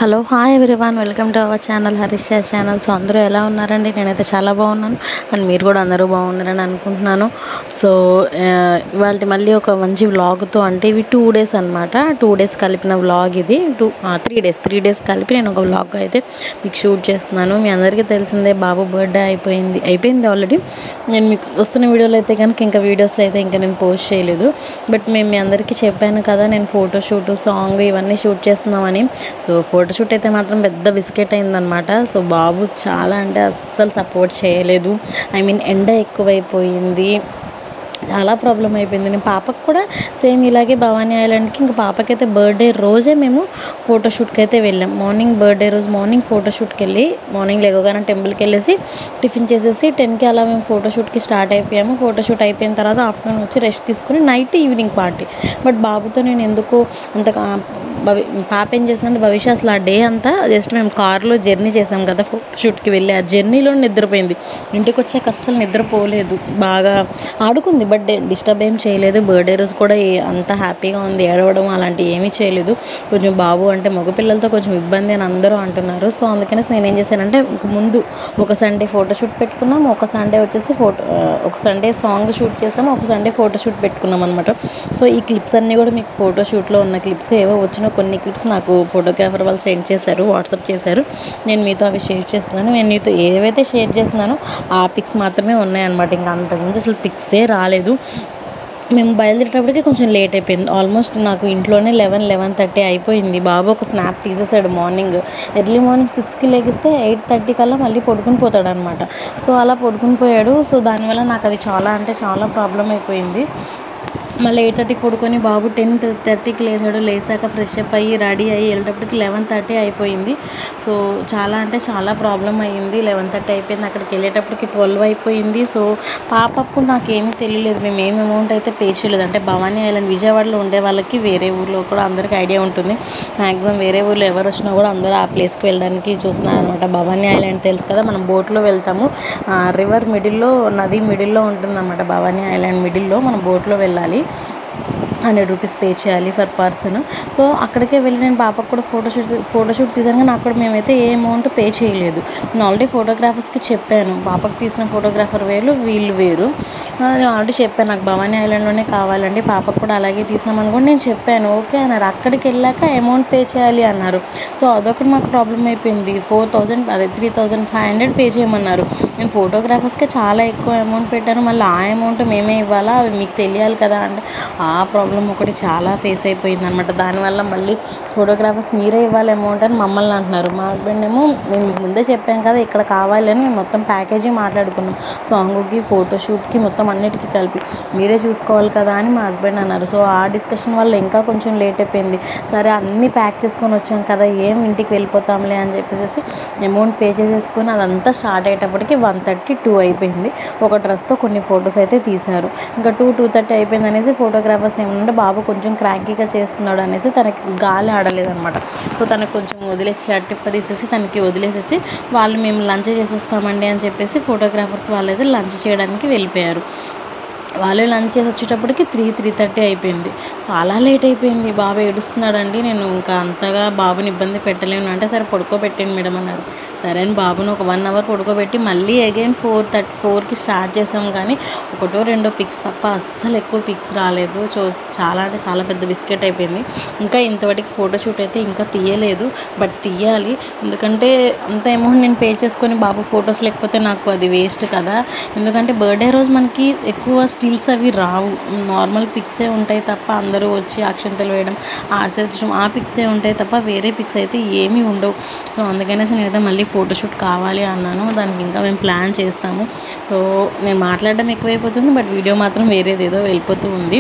Hello hi everyone welcome to our channel Harish Shah channel so అందరూ ఎలా ఉన్నారండి నేనైతే చాలా బాగున్నాను అండ్ మీరు కూడా అందరూ బాగున్నారని అనుకుంటున్నాను సో ఇవాళ మళ్ళీ ఒక మంచి వ్లాగ్తో అంటే ఇవి టూ డేస్ అనమాట టూ డేస్ కలిపిన వ్లాగ్ ఇది two three days three days కలిపి నేను ఒక వ్లాగ్ అయితే మీకు షూట్ చేస్తున్నాను మీ అందరికీ తెలిసిందే బాబు బర్త్డే అయిపోయింది అయిపోయింది ఆల్రెడీ నేను మీకు వస్తున్న వీడియోలో అయితే కనుక ఇంకా వీడియోస్లో అయితే ఇంకా నేను పోస్ట్ చేయలేదు బట్ మేము మీ అందరికీ చెప్పాను కదా నేను ఫోటోషూట్ సాంగ్ ఇవన్నీ షూట్ చేస్తున్నామని సో ఫోటోషూట్ అయితే మాత్రం పెద్ద బిస్కెట్ అయిందనమాట సో బాబు చాలా అంటే అస్సలు సపోర్ట్ చేయలేదు ఐ మీన్ ఎండ ఎక్కువైపోయింది చాలా ప్రాబ్లం అయిపోయింది నేను పాపకు కూడా సేమ్ ఇలాగే భవానీ ఐలాండ్కి ఇంకా పాపకైతే బర్త్డే రోజే మేము ఫోటోషూట్కి అయితే వెళ్ళాం మార్నింగ్ బర్త్డే రోజు మార్నింగ్ ఫోటోషూట్కి వెళ్ళి మార్నింగ్ లేవగానే టెంపుల్కి వెళ్ళేసి టిఫిన్ చేసేసి టెన్కి అలా మేము ఫోటోషూట్కి స్టార్ట్ అయిపోయాము ఫోటోషూట్ అయిపోయిన తర్వాత ఆఫ్టర్నూన్ వచ్చి రెస్ట్ తీసుకుని నైట్ ఈవినింగ్ పార్టీ బట్ బాబుతో నేను ఎందుకు అంత భవి పాప ఏం చేసిందంటే భవిష్య అసలు ఆ డే అంతా జస్ట్ మేము కార్లో జర్నీ చేసాం కదా ఫోటోషూట్కి వెళ్ళి ఆ జర్నీలో నిద్రపోయింది ఇంటికి వచ్చాక అస్సలు నిద్రపోలేదు బాగా ఆడుకుంది బట్ డిస్టర్బ్ ఏం చేయలేదు బర్త్డే రోజు కూడా ఏ- అంత హ్యాపీగా ఉంది ఏడవడం అలాంటివి ఏమీ చేయలేదు కొంచెం బాబు అంటే మగపిల్లలతో కొంచెం ఇబ్బంది అని అందరూ అంటున్నారు సో అందుకనేసి నేను ఏం చేశానంటే ఇంక ముందు ఒక సండే ఫోటోషూట్ పెట్టుకున్నాం ఒక సండే వచ్చేసి ఫోటో ఆ, ఒక సండే సాంగ్ షూట్ చేసాము ఒక సండే ఫోటోషూట్ పెట్టుకున్నాం అనమాట సో ఈ క్లిప్స్ అన్నీ కూడా మీకు ఫోటోషూట్లో ఉన్న క్లిప్స్ ఏవో వచ్చిన కొన్ని క్లిప్స్ నాకు ఫోటోగ్రాఫర్ వాళ్ళు సెండ్ చేశారు వాట్సాప్ చేశారు నేను మీతో అవి షేర్ చేస్తున్నాను నేను మీతో ఏవైతే షేర్ చేస్తున్నానో ఆ పిక్స్ మాత్రమే ఉన్నాయన్నమాట ఇంకా అంతకుమించి అసలు పిక్సే రాలేదు మేము బయలుదేరేటప్పటికి కొంచెం లేట్ అయిపోయింది ఆల్మోస్ట్ నాకు ఇంట్లోనే లెవెన్ లెవెన్ థర్టీ అయిపోయింది బాబు ఒక స్నాప్ తీసేసాడు మార్నింగ్ ఎర్లీ మార్నింగ్ సిక్స్కి లెగిస్తే ఎయిట్ థర్టీ కల్లా మళ్ళీ పడుకుని పోతాడు అనమాట సో అలా పడుకుని పోయాడు సో దానివల్ల నాకు అది చాలా అంటే చాలా ప్రాబ్లం అయిపోయింది మళ్ళీ ఎయిట్ థర్టీకి పడుకొని బాబు టెన్ థర్టీకి లేచాడు లేసాక ఫ్రెష్ అప్ అయ్యి రెడీ అయ్యి వెళ్ళేటప్పటికి లెవెన్ థర్టీ అయిపోయింది సో చాలా అంటే చాలా ప్రాబ్లం అయ్యింది లెవెన్ థర్టీ అయిపోయింది అక్కడికి వెళ్ళేటప్పటికి ట్వెల్వ్ అయిపోయింది సో పాప అప్పుడు నాకేమీ తెలియలేదు మేము ఏం అమౌంట్ అయితే పే చేయలేదు అంటే భవానీ ఐలాండ్ విజయవాడలో ఉండే వాళ్ళకి వేరే ఊర్లో కూడా అందరికీ ఐడియా ఉంటుంది మ్యాక్సిమం వేరే ఊర్లో ఎవరు వచ్చినా కూడా అందరూ ఆ ప్లేస్కి వెళ్ళడానికి చూస్తున్నారు అనమాట భవానీ ఐలాండ్ తెలుసు కదా మనం బోట్లో వెళ్తాము రివర్ మిడిల్లో నది మిడిల్లో ఉంటుందన్నమాట భవానీ ఐలాండ్ మిడిల్లో మనం బోట్లో వెళ్ళాలి హండ్రెడ్ రూపీస్ పే చేయాలి ఫర్ పర్సన్ సో అక్కడికే వెళ్ళి నేను పాపకు కూడా ఫోటోషూట్ ఫోటోషూట్ తీసాను నాకు కూడా మేమైతే ఏ అమౌంట్ పే చేయలేదు నేను ఆల్రెడీ ఫోటోగ్రాఫర్స్కి చెప్పాను పాపకు తీసిన ఫోటోగ్రాఫర్ వేరు వీళ్ళు వేరు ఆ, నేను ఆల్రెడీ చెప్పాను నాకు భవానీ ఐలాండ్లోనే కావాలండి పాపకు కూడా అలాగే తీసామని కూడా నేను చెప్పాను ఓకే అన్నారు అక్కడికి వెళ్ళాక అమౌంట్ పే చేయాలి అన్నారు సో అదొకటి మాకు ప్రాబ్లం అయిపోయింది ఫోర్ థౌజండ్ అదే three thousand five hundred pay చేయమన్నారు నేను ఫోటోగ్రాఫర్స్కే చాలా ఎక్కువ అమౌంట్ పెట్టాను మళ్ళీ ఆ అమౌంట్ మేమే ఇవ్వాలా అది మీకు తెలియాలి కదా అంటే ఆ ప్రాబ్లం ఒకటి చాలా ఫేస్ అయిపోయింది అనమాట దానివల్ల మళ్ళీ ఫోటోగ్రాఫర్స్ మీరే ఇవ్వాలి అమౌంట్ అని మమ్మల్ని అంటున్నారు మా హస్బెండ్ ఏమో మేము మీకు ముందే చెప్పాం కదా ఇక్కడ కావాలి అని మేము మొత్తం ప్యాకేజీ మాట్లాడుకున్నాం సాంగ్కి ఫోటోషూట్కి మొత్తం అన్నిటికీ కలిపి మీరే చూసుకోవాలి కదా అని మా హస్బెండ్ అన్నారు సో ఆ డిస్కషన్ వల్ల ఇంకా కొంచెం లేట్ అయిపోయింది సరే అన్నీ ప్యాక్ చేసుకొని వచ్చాం కదా ఏం ఇంటికి వెళ్ళిపోతాంలే అని చెప్పేసి అమౌంట్ పే చేసేసుకొని అదంతా స్టార్ట్ అయ్యేటప్పటికి వన్ థర్టీ టూ అయిపోయింది ఒక డ్రెస్తో కొన్ని ఫొటోస్ అయితే తీశారు ఇంకా టూ టూ థర్టీ అయిపోయింది అనేసి ఫోటోగ్రాఫర్స్ ఏమంటే బాబు కొంచెం క్రాంకీగా చేస్తున్నాడు అనేసి తనకి గాలి ఆడలేదన్నమాట సో తనకు కొంచెం వదిలేసి షర్ట్ టిప్ప తీసేసి తనకి వదిలేసేసి వాళ్ళు మేము లంచ్ చేసి వస్తామండి అని చెప్పేసి ఫోటోగ్రాఫర్స్ వాళ్ళు అయితే లంచ్ చేయడానికి వెళ్ళిపోయారు వాళ్ళు లంచ్ చేసి వచ్చేటప్పటికి త్రీ త్రీ థర్టీ అయిపోయింది చాలా లేట్ అయిపోయింది బాబు ఏడుస్తున్నాడండి నేను ఇంకా అంతగా బాబుని ఇబ్బంది పెట్టలేను అంటే సరే పడుకోబెట్టండి మేడం అన్నారు సరే అని బాబుని ఒక వన్ అవర్ పడుకోబెట్టి మళ్ళీ అగైన్ ఫోర్ థర్టీ ఫోర్కి స్టార్ట్ చేసాం కానీ ఒకటో రెండో పిక్స్ తప్ప అస్సలు ఎక్కువ పిక్స్ రాలేదు సో చాలా అంటే చాలా పెద్ద బిస్కెట్ అయిపోయింది ఇంకా ఇంతవరకు ఫోటోషూట్ అయితే ఇంకా తీయలేదు బట్ తీయాలి ఎందుకంటే అంత అమౌంట్ నేను పే చేసుకొని బాబు ఫొటోస్ లేకపోతే నాకు అది వేస్ట్ కదా ఎందుకంటే బర్త్డే రోజు మనకి ఎక్కువ స్టిల్స్ అవి రావు నార్మల్ పిక్సే ఉంటాయి తప్ప అందరూ వచ్చి అక్షంతలు వేయడం ఆశించడం ఆ పిక్సే ఉంటాయి తప్ప వేరే పిక్స్ అయితే ఏమీ ఉండవు సో అందుకనేసి నేనైతే మళ్ళీ ఫోటోషూట్ కావాలి అన్నాను దానికి ఇంకా మేము ప్లాన్ చేస్తాము సో నేను మాట్లాడడం ఎక్కువైపోతుంది బట్ వీడియో మాత్రం వేరేది ఏదో వెళ్ళిపోతూ ఉంది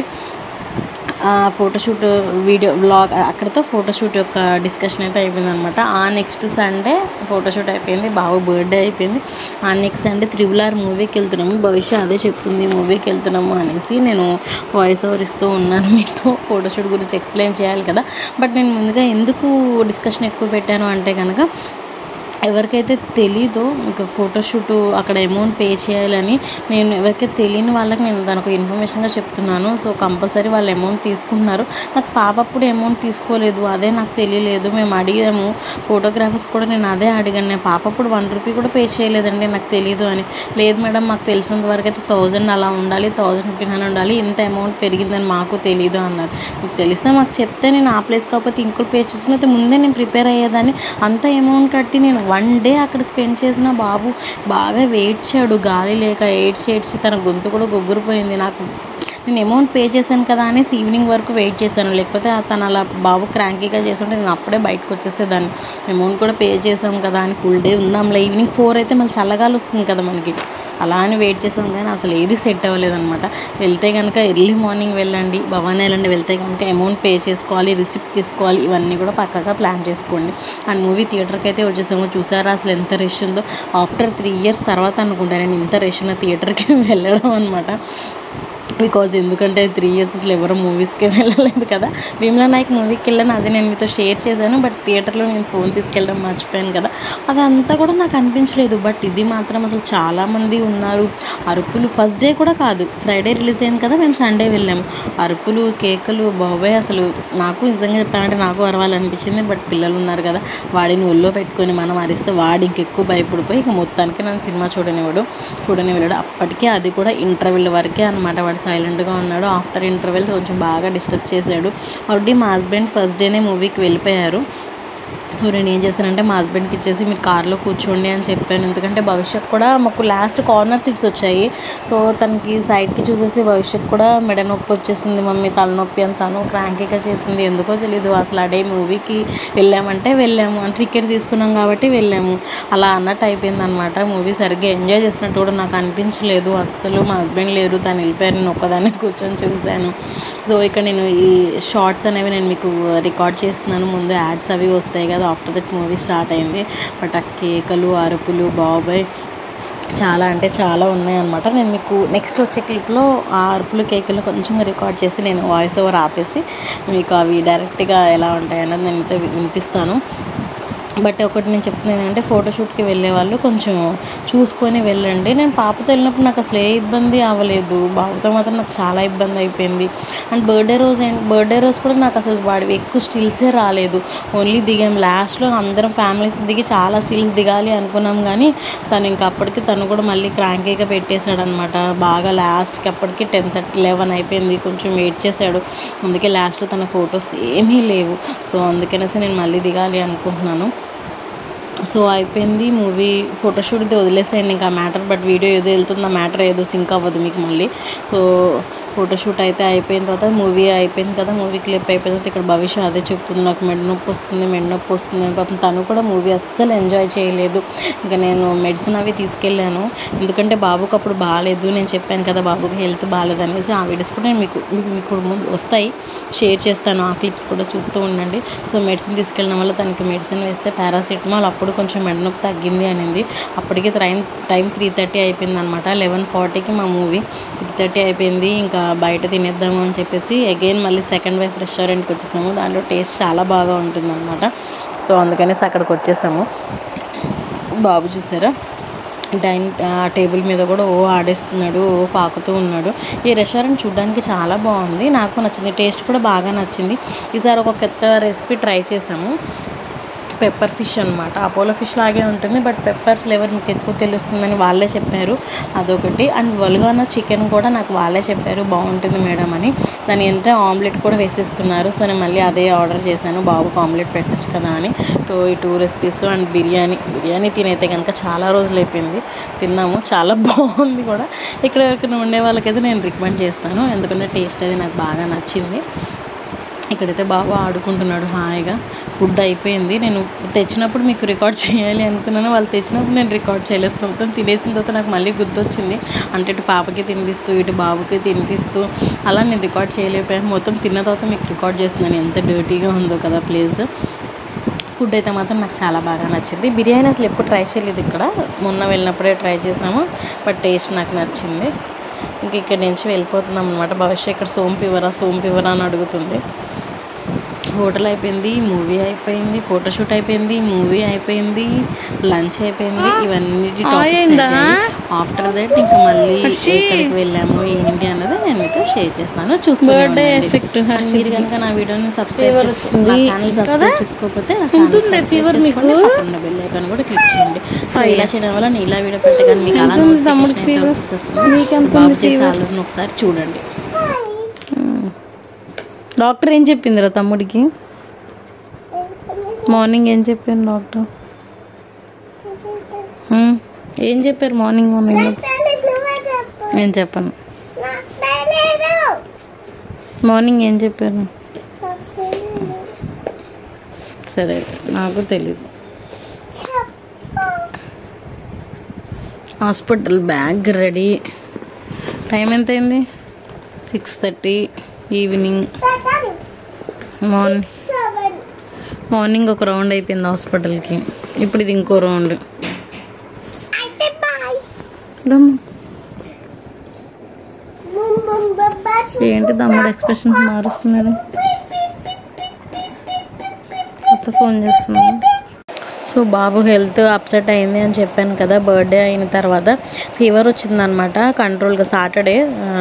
ఆ ఫోటోషూట్ వీడియో వ్లాగ్ అక్కడితో ఫోటోషూట్ యొక్క డిస్కషన్ అయితే అయిపోయింది అనమాట ఆ నెక్స్ట్ సండే ఫోటోషూట్ అయిపోయింది బాబు బర్త్డే అయిపోయింది ఆ నెక్స్ట్ సండే త్రిబుల్ ఆర్ మూవీకి వెళ్తున్నాము భవిష్య అదే చెప్తుంది మూవీకి వెళ్తున్నాము అనేసి నేను వాయిస్ ఓవర్ ఇస్తూ ఉన్నాను మీతో ఫోటోషూట్ గురించి ఎక్స్ప్లెయిన్ చేయాలి కదా బట్ నేను ముందుగా ఎందుకు డిస్కషన్ ఎక్కువ పెట్టాను అంటే కనుక ఎవరికైతే తెలీదో మీకు ఫోటోషూట్ అక్కడ అమౌంట్ పే చేయాలని నేను ఎవరికైతే తెలియని వాళ్ళకి నేను దానికి ఇన్ఫర్మేషన్గా చెప్తున్నాను సో కంపల్సరీ వాళ్ళు అమౌంట్ తీసుకుంటున్నారు నాకు పాప అప్పుడు అమౌంట్ తీసుకోలేదు అదే నాకు తెలియలేదు మేము అడిగాము ఫోటోగ్రాఫర్స్ కూడా నేను అదే అడిగాను నేను పాప అప్పుడు వన్ రూపీ కూడా పే చేయలేదండి నాకు తెలియదు అని లేదు మేడం మాకు తెలిసినంత వరకు అయితే థౌజండ్ అలా ఉండాలి థౌజండ్ ఫిఫ్టీన్ హండ్రెడ్ ఉండాలి ఇంత అమౌంట్ పెరిగిందని మాకు తెలియదు అన్నారు మీకు తెలిస్తే మాకు చెప్తే నేను ఆ ప్లేస్ కాకపోతే ఇంకో ప్లేస్ చూసుకుని అయితే ముందే నేను ప్రిపేర్ అయ్యేదాన్ని అంత అమౌంట్ కట్టి నేను వన్ డే అక్కడ స్పెండ్ చేసిన బాబు బాగా ఏడ్చాడు గాలి లేక ఏడ్చి ఏడ్చి తన గొంతు కూడా గొగ్గురిపోయింది నాకు నేను అమౌంట్ పే చేశాను కదా అనేసి ఈవినింగ్ వరకు వెయిట్ చేశాను లేకపోతే తను అలా బాబు క్రాంకీగా చేస్తుంటే నేను అప్పుడే బయటకు వచ్చేసేదాన్ని అమౌంట్ కూడా పే చేసాం కదా అని ఫుల్ డే ఉందాంలే ఈవినింగ్ ఫోర్ అయితే మళ్ళీ చల్లగాలి వస్తుంది కదా మనకి అలా అని వెయిట్ చేసాం కానీ అసలు ఏది సెట్ అవ్వలేదన్నమాట వెళ్తే కనుక ఎర్లీ మార్నింగ్ వెళ్ళండి భవానీ వెళ్ళండి వెళ్తే కనుక అమౌంట్ పే చేసుకోవాలి రిసిప్ట్ తీసుకోవాలి ఇవన్నీ కూడా పక్కగా ప్లాన్ చేసుకోండి అండ్ మూవీ థియేటర్కి అయితే వచ్చేసాము చూసారా అసలు ఎంత రష్ ఉందో ఆఫ్టర్ త్రీ ఇయర్స్ తర్వాత అనుకుంటా నేను ఇంత రష్ ఉన్న థియేటర్కి వెళ్ళడం అనమాట బికాజ్ ఎందుకంటే త్రీ ఇయర్స్ అసలు ఎవరు మూవీస్కి వెళ్ళలేదు కదా భీమ్లా నాయక్ మూవీకి వెళ్ళాను అది నేను మీతో షేర్ చేశాను బట్ థియేటర్లో నేను ఫోన్ తీసుకెళ్ళడం మర్చిపోయాను కదా అదంతా కూడా నాకు అనిపించలేదు బట్ ఇది మాత్రం అసలు చాలామంది ఉన్నారు అరుపులు ఫస్ట్ డే కూడా కాదు ఫ్రైడే రిలీజ్ అయింది కదా మేము సండే వెళ్ళాము అరుపులు కేకలు బాబాయ్ అసలు నాకు నిజంగా చెప్పాలంటే నాకు అరవాలనిపించింది బట్ పిల్లలు ఉన్నారు కదా వాడిని ఒళ్ళో పెట్టుకొని మనం అరిస్తే వాడు ఇంకెక్కువ భయపడిపోయి ఇక మొత్తానికి నన్ను సినిమా చూడనివాడు చూడని వెళ్ళాడు అప్పటికే అది కూడా ఇంటర్వెల్ వరకే అనమాట వాడు సైలెంట్గా ఉన్నాడు ఆఫ్టర్ ఇంటర్వెల్స్ కొంచెం బాగా డిస్టర్బ్ చేశాడు ఆల్రెడీ మా హస్బెండ్ ఫస్ట్ డేనే మూవీకి వెళ్ళిపోయారు సో నేను ఏం చేశానంటే మా హస్బెండ్కి ఇచ్చేసి మీరు కార్లో కూర్చోండి అని చెప్పాను ఎందుకంటే భవిష్యత్ కూడా మాకు లాస్ట్ కార్నర్ సీట్స్ వచ్చాయి సో తనకి సైడ్కి చూసేసి భవిష్యత్ కూడా మెడ నొప్పి వచ్చేసింది మమ్మీ తలనొప్పి అని తను క్రాంకీగా చేసింది ఎందుకో తెలీదు అసలు ఆ డే మూవీకి వెళ్ళామంటే వెళ్ళాము అంటే టికెట్ తీసుకున్నాం కాబట్టి వెళ్ళాము అలా అన్నట్టు అయిపోయింది అనమాట మూవీ సరిగ్గా ఎంజాయ్ చేసినట్టు కూడా నాకు అనిపించలేదు అస్సలు మా హస్బెండ్ లేరు తను వెళ్ళిపోయారు నేను ఒక్కదాన్ని కూర్చొని చూశాను సో ఇక్కడ నేను ఈ షార్ట్స్ అనేవి నేను మీకు రికార్డ్ చేస్తున్నాను ముందు యాడ్స్ అవి వస్తాయి కదా ఆఫ్టర్ దట్ మూవీ స్టార్ట్ అయింది బట్ ఆ కేకలు అరుపులు బాబాయ్ చాలా అంటే చాలా ఉన్నాయన్నమాట నేను మీకు నెక్స్ట్ వచ్చే క్లిప్లో ఆ అరుపులు కేకులు కొంచెం రికార్డ్ చేసి నేను వాయిస్ ఓవర్ ఆపేసి మీకు అవి డైరెక్ట్గా ఎలా ఉంటాయి అన్నది నేను మీతో వినిపిస్తాను బట్ ఒకటి నేను చెప్తున్నాను ఏంటంటే ఫోటోషూట్కి వెళ్ళే వాళ్ళు కొంచెం చూసుకొని వెళ్ళండి నేను పాపతో వెళ్ళినప్పుడు నాకు అసలు ఏ ఇబ్బంది అవ్వలేదు బాబుతో మాత్రం నాకు చాలా ఇబ్బంది అయిపోయింది అండ్ బర్త్డే రోజు ఏంటి బర్త్డే రోజు కూడా నాకు అసలు వాడివి ఎక్కువ స్టిల్సే రాలేదు ఓన్లీ దిగాం లాస్ట్లో అందరం ఫ్యామిలీస్ దిగి చాలా స్టిల్స్ దిగాలి అనుకున్నాం కానీ తను ఇంకా అప్పటికి తను కూడా మళ్ళీ క్రాంకీగా పెట్టేశాడు అనమాట బాగా లాస్ట్కి అప్పటికి టెన్ థర్టీ లెవెన్ అయిపోయింది కొంచెం వెయిట్ చేశాడు అందుకే లాస్ట్లో తన ఫొటోస్ ఏమీ లేవు సో అందుకనేసి నేను మళ్ళీ దిగాలి అనుకుంటున్నాను సో అయిపోయింది మూవీ ఫోటోషూట్ ఇది వదిలేసేయండి ఇంకా మ్యాటర్ బట్ వీడియో ఏదో వెళ్తుంది ఆ మ్యాటర్ ఏదో సింక్ అవ్వదు మీకు మళ్ళీ సో ఫోటోషూట్ అయితే అయిపోయిన తర్వాత మూవీ అయిపోయింది కదా మూవీ క్లిప్ అయిపోయిన తర్వాత ఇక్కడ భవిష్య అదే చెప్తుంది నాకు మెడ నొప్పి వస్తుంది మెడ నొప్పి వస్తుంది అని పాపం తను కూడా మూవీ అస్సలు ఎంజాయ్ చేయలేదు ఇంకా నేను మెడిసిన్ అవి తీసుకెళ్ళాను ఎందుకంటే బాబుకి అప్పుడు బాగాలేదు నేను చెప్పాను కదా బాబుకి హెల్త్ బాగాలేదు అనేసి ఆ వీడియోస్ కూడా నేను మీకు మీకు మీకు ముందు వస్తాయి షేర్ చేస్తాను ఆ క్లిప్స్ కూడా చూస్తూ ఉండండి సో మెడిసిన్ తీసుకెళ్ళడం వల్ల తనకి మెడిసిన్ వేస్తే పారాసిటమాల్ అప్పుడు కొంచెం మెడ నొప్పి తగ్గింది అనింది అప్పటికి టైం టైం త్రీ థర్టీ అయిపోయింది అనమాట లెవెన్ ఫార్టీకి మా మూవీ త్రీ థర్టీ అయిపోయింది ఇంకా బయట తినేద్దాము అని చెప్పేసి అగైన్ మళ్ళీ సెకండ్ వైఫ్ రెస్టారెంట్కి వచ్చేసాము దాంట్లో టేస్ట్ చాలా బాగా ఉంటుందన్నమాట సో అందుకనేసి అక్కడికి వచ్చేసాము బాబు చూసారా డైనింగ్ టేబుల్ మీద కూడా ఓ ఆడేస్తున్నాడు ఓ పాకుతూ ఉన్నాడు ఈ రెస్టారెంట్ చూడడానికి చాలా బాగుంది నాకు నచ్చింది టేస్ట్ కూడా బాగా నచ్చింది ఈసారి ఒక కొత్త రెసిపీ ట్రై చేసాము పెప్పర్ ఫిష్ అనమాట అపోలో ఫిష్ లాగే ఉంటుంది బట్ పెప్పర్ ఫ్లేవర్ మీకు ఎక్కువ తెలుస్తుందని వాళ్ళే చెప్పారు అదొకటి అండ్ వల్గానా చికెన్ కూడా నాకు వాళ్ళే చెప్పారు బాగుంటుంది మేడం అని దాని ఎంత ఆమ్లెట్ కూడా వేసేస్తున్నారు సో నేను మళ్ళీ అదే ఆర్డర్ చేశాను బాబుకి ఆమ్లెట్ పెట్టచ్చు కదా అని టూ ఈ two recipes and biryani biryani తినైతే కనుక చాలా రోజులు అయిపోయింది తిన్నాము చాలా బాగుంది కూడా ఇక్కడ ఎవరికైనా ఉండే వాళ్ళకైతే నేను రికమెండ్ చేస్తాను ఎందుకంటే టేస్ట్ అది నాకు బాగా నచ్చింది ఇక్కడైతే బాగా ఆడుకుంటున్నాడు హాయిగా ఫుడ్ అయిపోయింది నేను తెచ్చినప్పుడు మీకు రికార్డ్ చేయాలి అనుకున్నాను వాళ్ళు తెచ్చినప్పుడు నేను రికార్డ్ చేయలేదు మొత్తం తినేసిన తర్వాత నాకు మళ్ళీ గుర్తొచ్చింది అంటే ఇటు పాపకి తినిపిస్తూ ఇటు బాబుకి తినిపిస్తూ అలా నేను రికార్డ్ చేయలేకపోయాను మొత్తం తిన్న తర్వాత మీకు రికార్డ్ చేస్తున్నాను ఎంత డర్టీగా ఉందో కదా ప్లేస్ ఫుడ్ అయితే మాత్రం నాకు చాలా బాగా నచ్చింది బిర్యానీ అసలు ఎప్పుడు ట్రై చేయలేదు ఇక్కడ మొన్న వెళ్ళినప్పుడే ట్రై చేసాము బట్ టేస్ట్ నాకు నచ్చింది ఇంక ఇక్కడ నుంచి వెళ్ళిపోతున్నాం అనమాట భవిష్యత్ ఇక్కడ సోంపు ఇవ్వరా సోంపు ఇవ్వరా అని అడుగుతుంది హోటల్ అయిపోయింది మూవీ అయిపోయింది ఫోటోషూట్ అయిపోయింది మూవీ అయిపోయింది లంచ్ అయిపోయింది ఇవన్నీ అయిందా? ఆఫ్టర్ దట్ ఇంకా మళ్ళీ హర్షి. ఎక్కడికి వెళ్ళాము ఏంటి అన్నది నేను మీతో షేర్ చేస్తాను చూస్తూ Birthday effect హర్షికి. మీరు కనుక నా వీడియోని సబ్స్క్రైబ్ Fever చేసుకో వచ్చింది. నా ఛానల్ కదా? సబ్స్క్రైబ్ చేసుకోకపోతే నా ఉంటుందా ఛానల్ fever సబ్స్క్రైబ్ మీకు? చేసుకోండి పక్కన బెల్ ఐకాన్ కూడా క్లిక్ చేయండి సో ఇలా చేయడం వల్ల నేను ఇలా వీడియో పెట్టగానే మీకు అలా ఎంత ఉంది తమ్ముడికి notification అయితే fever? వచ్చేస్తుంది నీకెంత బాబు ఉంది చేసే fever? అల్లరిని ఒకసారి చూడండి డాక్టర్ ఏం చెప్పిందిరా తమ్ముడికి మార్నింగ్ ఏం చెప్పింది డాక్టర్ ఉమ్, ఏం చెప్పారు మార్నింగ్ మార్నింగ్ నేను చెప్పను మార్నింగ్ ఏం చెప్పారు సరే నాకు తెలీదు హాస్పిటల్ బ్యాగ్ రెడీ టైం ఎంత అయింది six thirty evening morning morning ఒక రౌండ్ అయిపోయింది హాస్పిటల్కి ఇప్పుడు ఇది ఇంకో రౌండ్ రమ్ము. ఏంటి తమ్ముడు ఎక్స్ప్రెషన్ మారుస్తున్నారు కొత్త ఫోన్ చేస్తున్నాను సో బాబు హెల్త్ అప్సెట్ అయింది అని చెప్పాను కదా బర్త్డే అయిన తర్వాత ఫీవర్ వచ్చిందనమాట కంట్రోల్గా సాటర్డే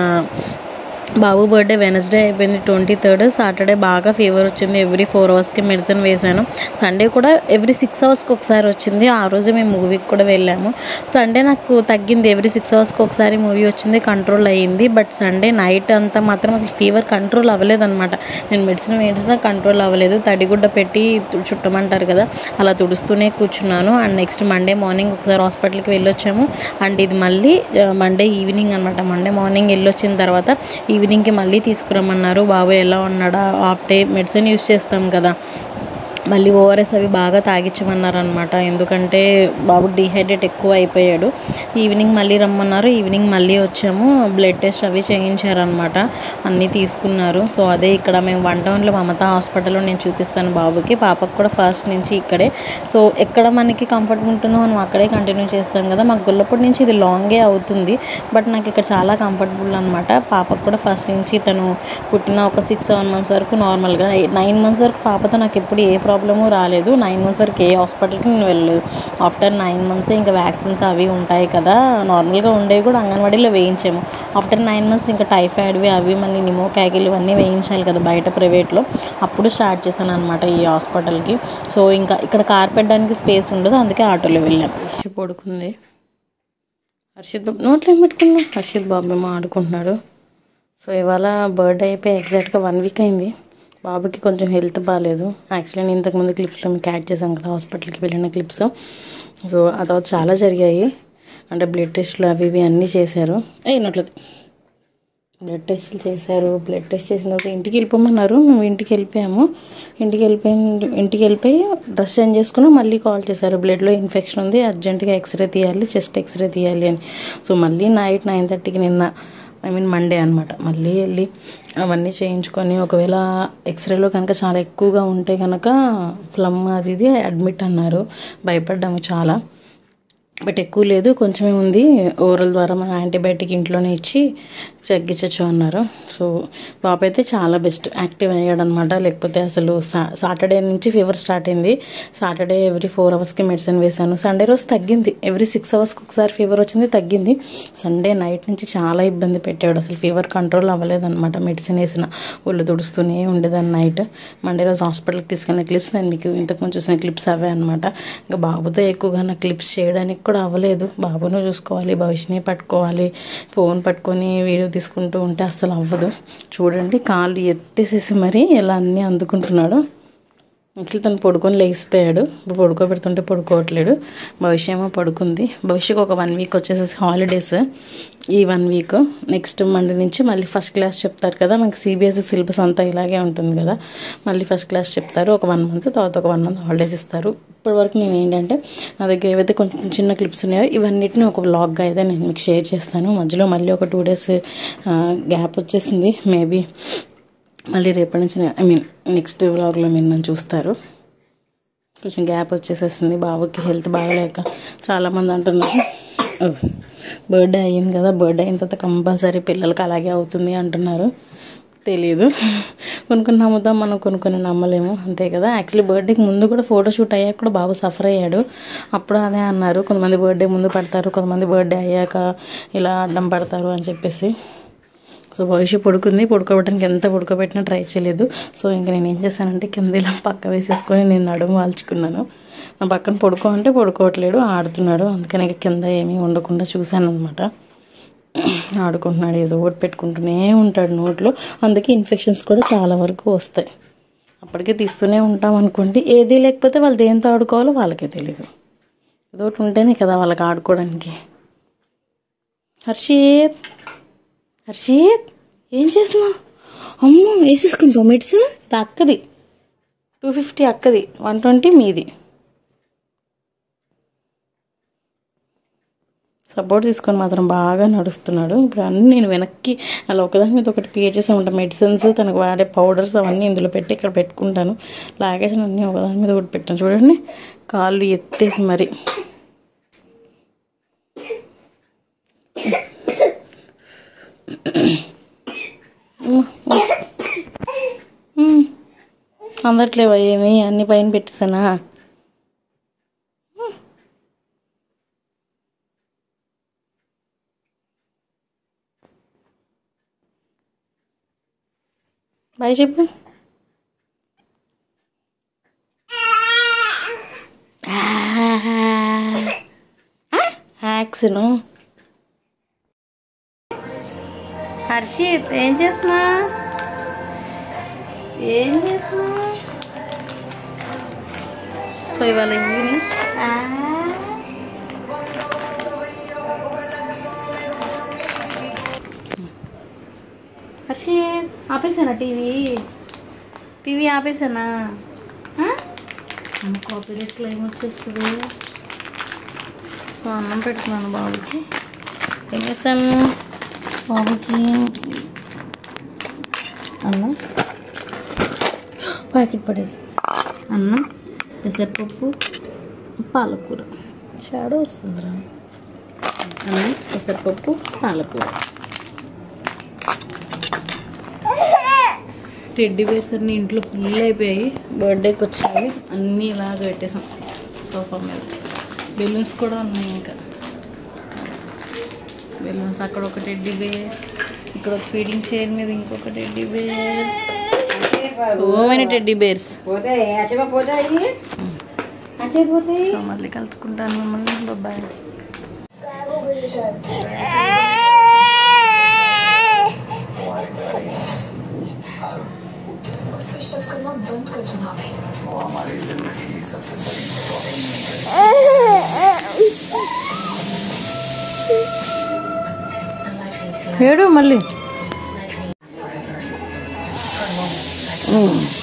బాబు బర్త్డే వెనస్డే అయిపోయింది ట్వంటీ థర్డ్ సాటర్డే బాగా ఫీవర్ వచ్చింది ఎవ్రీ ఫోర్ అవర్స్కి మెడిసిన్ వేశాను సండే కూడా ఎవ్రీ సిక్స్ అవర్స్కి ఒకసారి వచ్చింది ఆ రోజు మేము మూవీకి కూడా వెళ్ళాము సండే నాకు తగ్గింది ఎవ్రీ సిక్స్ అవర్స్కి ఒకసారి మూవీ వచ్చింది కంట్రోల్ అయ్యింది బట్ సండే నైట్ అంతా మాత్రం అసలు ఫీవర్ కంట్రోల్ అవ్వలేదన్నమాట నేను మెడిసిన్ వేసినా కంట్రోల్ అవ్వలేదు తడిగుడ్డ పెట్టి తు- చుట్టమంటారు కదా అలా తుడుస్తూనే కూర్చున్నాను అండ్ నెక్స్ట్ మండే మార్నింగ్ ఒకసారి హాస్పిటల్కి వెళ్ళొచ్చాము అండ్ ఇది మళ్ళీ మండే ఈవినింగ్ అనమాట మండే మార్నింగ్ వెళ్ళొచ్చిన తర్వాత ఈవినింగ్కి మళ్ళీ తీసుకురమ్మన్నారు బాబు ఎలా ఉన్నాడా హాఫ్ డే మెడిసిన్ యూస్ చేస్తాం కదా మళ్ళీ ఓఆర్ఎస్ అవి బాగా తాగించమన్నారు అనమాట ఎందుకంటే బాబు డీహైడ్రేట్ ఎక్కువ అయిపోయాడు ఈవినింగ్ మళ్ళీ రమ్మన్నారు ఈవినింగ్ మళ్ళీ వచ్చాము బ్లడ్ టెస్ట్ అవి చేయించారనమాట అన్నీ తీసుకున్నారు సో అదే ఇక్కడ మేము వన్ టౌన్లో మమతా హాస్పిటల్లో నేను చూపిస్తాను బాబుకి పాపకు కూడా ఫస్ట్ నుంచి ఇక్కడే సో ఎక్కడ మనకి కంఫర్ట్ ఉంటుందో మనం అక్కడే కంటిన్యూ చేస్తాం కదా మాకు గొల్లపూడి నుంచి ఇది లాంగే అవుతుంది బట్ నాకు ఇక్కడ చాలా కంఫర్టబుల్ అనమాట పాపకు కూడా ఫస్ట్ నుంచి తను పుట్టిన ఒక సిక్స్ సెవెన్ మంత్స్ వరకు నార్మల్గా నైన్ మంత్స్ వరకు పాపతో నాకు ఎప్పుడు ఏ ప్రాబ్లము రాలేదు నైన్ మంత్స్ వరకు ఏ హాస్పిటల్కి నేను వెళ్ళలేదు ఆఫ్టర్ నైన్ మంత్స్ ఇంకా వ్యాక్సిన్స్ అవి ఉంటాయి కదా నార్మల్గా ఉండేవి కూడా అంగన్వాడీలో వేయించాము ఆఫ్టర్ నైన్ మంత్స్ ఇంకా టైఫాయిడ్వి అవి మళ్ళీ నిమోకాగిల్ ఇవన్నీ వేయించాలి కదా బయట ప్రైవేట్లో అప్పుడు స్టార్ట్ చేశాను అనమాట ఈ హాస్పిటల్కి సో ఇంకా ఇక్కడ కార్ పెట్టడానికి స్పేస్ ఉండదు అందుకే ఆటోలో వెళ్ళాం హర్షి పడుకుంది హర్షిత్ బాబు నోట్లో ఏం పెట్టుకున్నావు హర్షిత్ బాబు ఏమో ఆడుకుంటున్నాడు సో ఇవాళ బర్త్డే అయిపోయి ఎగ్జాక్ట్గా వన్ వీక్ అయింది బాబుకి కొంచెం హెల్త్ బాగాలేదు యాక్చువల్లీ నేను ఇంతకుముందు క్లిప్స్లో మీకు యాడ్ చేశాను కదా హాస్పిటల్కి వెళ్ళిన క్లిప్స్ సో ఆ తర్వాత చాలా జరిగాయి అంటే బ్లడ్ టెస్ట్లు అవి ఇవి అన్నీ చేశారు అయినట్లది బ్లడ్ టెస్ట్లు చేశారు బ్లడ్ టెస్ట్ చేసిన తర్వాత ఇంటికి వెళ్ళిపోమన్నారు మేము ఇంటికి వెళ్ళిపోయాము ఇంటికి వెళ్ళిపోయి ఇంటికి వెళ్ళిపోయి డ్రెస్ చేంజ్ చేసుకుని మళ్ళీ కాల్ చేశారు బ్లడ్లో ఇన్ఫెక్షన్ ఉంది అర్జెంటుగా ఎక్స్రే తీయాలి చెస్ట్ ఎక్స్రే తీయాలి అని సో మళ్ళీ నైట్ నైన్ థర్టీకి నిన్న ఐ మీన్ మండే అనమాట మళ్ళీ వెళ్ళి అవన్నీ చేయించుకొని ఒకవేళ ఎక్స్రేలో కనుక చాలా ఎక్కువగా ఉంటే కనుక ఫ్లమ్ అది ఇది అడ్మిట్ అన్నారు భయపడ్డాము చాలా బట్ ఎక్కువ లేదు కొంచెమే ఉంది ఓరల్ ద్వారా మన యాంటీబయాటిక్ ఇంట్లోనే ఇచ్చి తగ్గించచ్చు అన్నారు సో బాబు అయితే చాలా బెస్ట్ యాక్టివ్ అయ్యాడు అనమాట లేకపోతే అసలు సా సాటర్డే నుంచి ఫీవర్ స్టార్ట్ అయింది సాటర్డే ఎవ్రీ ఫోర్ అవర్స్కి మెడిసిన్ వేశాను సండే రోజు తగ్గింది ఎవ్రీ సిక్స్ అవర్స్కి ఒకసారి ఫీవర్ వచ్చింది తగ్గింది సండే నైట్ నుంచి చాలా ఇబ్బంది పెట్టాడు అసలు ఫీవర్ కంట్రోల్ అవ్వలేదన్నమాట మెడిసిన్ వేసిన ఒళ్ళు తుడుస్తూనే ఉండేదాన్ని నైట్ మండే రోజు హాస్పిటల్కి తీసుకెళ్ళిన క్లిప్స్ నేను మీకు ఇంతకుముందు చూసిన క్లిప్స్ అవే అనమాట ఇంకా బాబుతో ఎక్కువగా నా క్లిప్స్ చేయడానికి కూడా అవ్వలేదు బాబును చూసుకోవాలి భవిష్యని పట్టుకోవాలి ఫోన్ పట్టుకొని వీడియో తీసుకుంటూ ఉంటే అసలు అవ్వదు చూడండి కాళ్ళు ఎత్తేసేసి మరి ఇలా అన్నీ అందుకుంటున్నాడు ఇట్లా తను పడుకొని లేచిపోయాడు ఇప్పుడు పడుకోబెడుతుంటే పడుకోవట్లేడు భవిష్య ఏమో పడుకుంది భవిష్యకు ఒక వన్ వీక్ వచ్చేసేసి హాలిడేస్ ఈ వన్ వీక్ నెక్స్ట్ మండే నుంచి మళ్ళీ ఫస్ట్ క్లాస్ చెప్తారు కదా మనకి సిబిఎస్ఈ సిలబస్ అంతా ఇలాగే ఉంటుంది కదా మళ్ళీ ఫస్ట్ క్లాస్ చెప్తారు ఒక వన్ మంత్ తర్వాత ఒక వన్ మంత్ హాలిడేస్ ఇస్తారు ఇప్పటి వరకు నేను ఏంటంటే నా దగ్గర ఏవైతే కొంచెం చిన్న క్లిప్స్ ఉన్నాయో ఇవన్నిటిని ఒక వ్లాగ్గా అయితే నేను మీకు షేర్ చేస్తాను మధ్యలో మళ్ళీ ఒక టూ డేస్ గ్యాప్ వచ్చేసింది మేబీ మళ్ళీ రేపటి నుంచి ఐ మీన్ నెక్స్ట్ వ్లాగ్లో మీరు నన్ను చూస్తారు కొంచెం గ్యాప్ వచ్చేసేసింది బాబుకి హెల్త్ బాగలేక చాలామంది అంటున్నారు బర్త్డే అయ్యింది కదా బర్త్డే అయిన తర్వాత కంపల్సరీ పిల్లలకి అలాగే అవుతుంది అంటున్నారు తెలియదు కొన్ని కొన్ని నమ్ముతాం మనం కొన్ని కొన్ని నమ్మలేము అంతే కదా యాక్చువల్లీ బర్త్డేకి ముందు కూడా ఫోటోషూట్ అయ్యాక కూడా బాబు సఫర్ అయ్యాడు అప్పుడు అదే అన్నారు కొంతమంది బర్త్డే ముందు పడతారు కొంతమంది బర్త్డే అయ్యాక ఇలా అడ్డం పడతారు అని చెప్పేసి సో భవిష్య పడుకుంది పడుకోబెట్టడానికి ఎంత పడుకోబెట్టినా ట్రై చేయలేదు సో ఇంకా నేను ఏం చేశానంటే కింద ఇలా పక్క వేసేసుకొని నేను నడుము వాల్చుకున్నాను నా పక్కన పడుకో అంటే పడుకోవట్లేడు ఆడుతున్నాడు అందుకని ఇక కింద ఏమీ ఉండకుండా చూశాను అనమాట ఆడుకుంటున్నాడు ఏదో ఒకటి పెట్టుకుంటూనే ఉంటాడు నోట్లో అందుకే ఇన్ఫెక్షన్స్ కూడా చాలా వరకు వస్తాయి అప్పటికే తీస్తూనే ఉంటాం అనుకోండి ఏది లేకపోతే వాళ్ళు దేంతో ఆడుకోవాలో వాళ్ళకే తెలియదు ఏదో ఒకటి ఉంటేనే కదా వాళ్ళకి ఆడుకోవడానికి హర్షిత్ హర్షిత్ ఏం చేస్తున్నావు అమ్మో వేసేసుకుంటావు మెడిసిన్ ఇది అక్కది టూ ఫిఫ్టీ అక్కది వన్ ట్వంటీ మీది సపోర్ట్ తీసుకొని మాత్రం బాగా నడుస్తున్నాడు ఇప్పుడు అన్నీ నేను వెనక్కి అలా ఒకదాని మీద ఒకటి పేజెస్ ఉంటాయి మెడిసిన్స్ తనకు వాడే పౌడర్స్ అవన్నీ ఇందులో పెట్టి ఇక్కడ పెట్టుకుంటాను లాగేసి అన్నీ ఒకదాని మీద ఒకటి పెట్టాను చూడండి కాళ్ళు ఎత్తేసి మరి ఉమ్. అందట్లేవా ఏమి అన్ని పైన పెట్టేసానా బాయ్ చెప్పు యాక్సిను హర్షిత్ ఏం చేస్తున్నా ఏం చేస్తున్నా సో ఇవాళ ఈవినింగ్ హర్షిత్ ఆపేసానా టీవీ టీవీ ఆపేసానా కాపీరేట్ క్లెయిమ్ వచ్చేస్తుంది సో అన్నం పెడుతున్నాను బాబుకి ఏం చేస్తాను బాబుకి అన్నం ప్యాకెట్ పడేసి అన్నం పెసరపప్పు పాలకూర షాడో వస్తుందిరా అన్నం పెసరపప్పు పాలకూర టెడ్డీ బేర్స్ అన్ని ఇంట్లో ఫుల్ అయిపోయాయి బర్త్డేకి వచ్చాయి అన్నీ ఇలాగ పెట్టేసాం సోఫా మీద బెలూన్స్ కూడా ఉన్నాయి ఇంకా బెలూన్స్ అక్కడ ఒక టెడ్డీ బేర్ ఇక్కడ ఒక ఫీడింగ్ చైర్ మీద ఇంకొక teddy bear so many teddy bears పోతాయి అచ్చగా పోతాయి అచ్చే పోతాయి సో మళ్ళీ కలుసుకుంటాను మిమ్మల్ని బాయ్ ఏడు మళ్ళీ